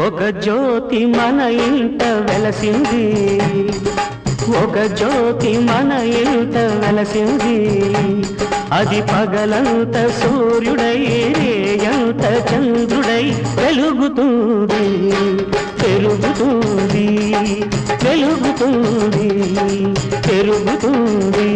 ఒక జ్యోతి మన ఇంట వెలసింది ఒక జ్యోతి మన ఇంట వెలసింది అది పగలంత సూర్యుడై రేయంత చంద్రుడై వెలుగుతుంది పెరుగుతుంది వెలుగుతుంది పెరుగుతుంది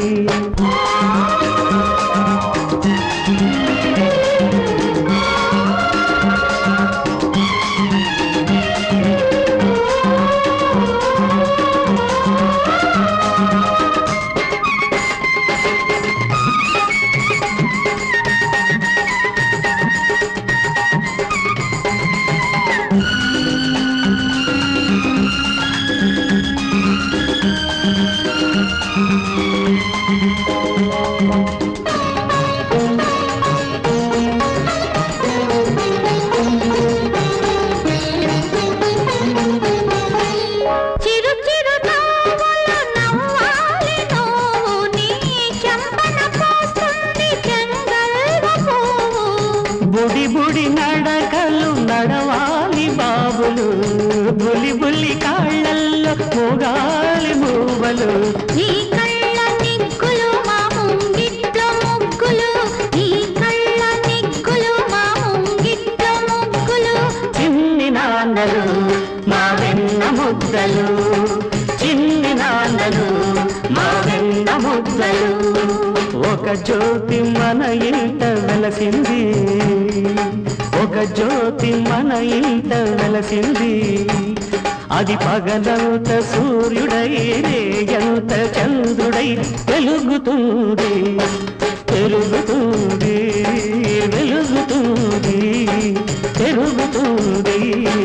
చిరు చిరు నవ్వులు నవ్వాలి నువ్వు నీ చెంపన పోస్తుంది చెంగల్వ పువ్వు బుడి బుడి నడకలు నడవాలి బాబులు బులి బులి కాళ్ళల్లో మోగాలి మూవలు నీ కళ్ళ నిగ్గులు మా ముంగిట్లో ముగ్గులు నీ కళ్ళ నిగ్గులు మా ముంగిట్లో ముగ్గులు చిన్ని నాన్నలు మా వెన్న ముద్దలు చిన్ని నాన్నలు మా వెన్న ముద్దలు ఒక జ్యోతి మన ఇంట వెలసింది ఒక జ్యోతి మన ఇంట వెలసింది అది పగలంత సూర్యుడై రేయంత చంద్రుడై వెలుగుతుంది పెరుగుతుంది వెలుగుతుంది పెరుగుతుంది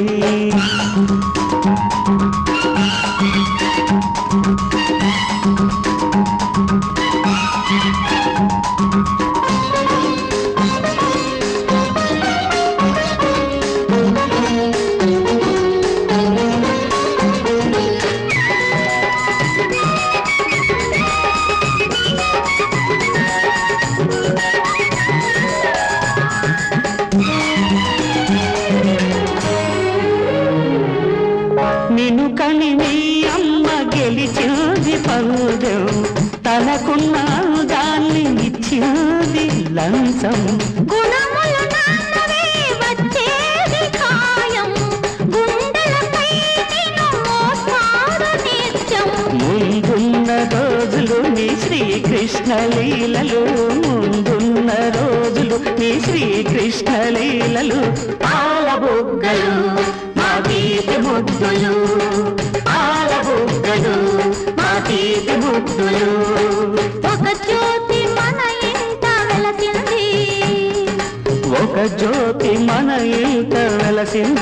నిన్ను కని నీ అమ్మ గెలిచింది పందెం తనకున్న దాన్ని ఇచ్చింది లంచం గుణములు నాన్నవే వచ్చేది ఖాయం గుండెలపై నిన్ను మోస్తారు నిత్యం ముందున్న రోజులు నీ శ్రీకృష్ణ లీలలు ముందున్న రోజులు నీ శ్రీకృష్ణ లీలలు పాల బుగ్గలు మా తీపి ముద్దులు పాల బుగ్గలు మా తీపి ముద్దులు ఒక జ్యోతి మన ఇంట వెలసింది ఒక జ్యోతి మన ఇంట వెలసింది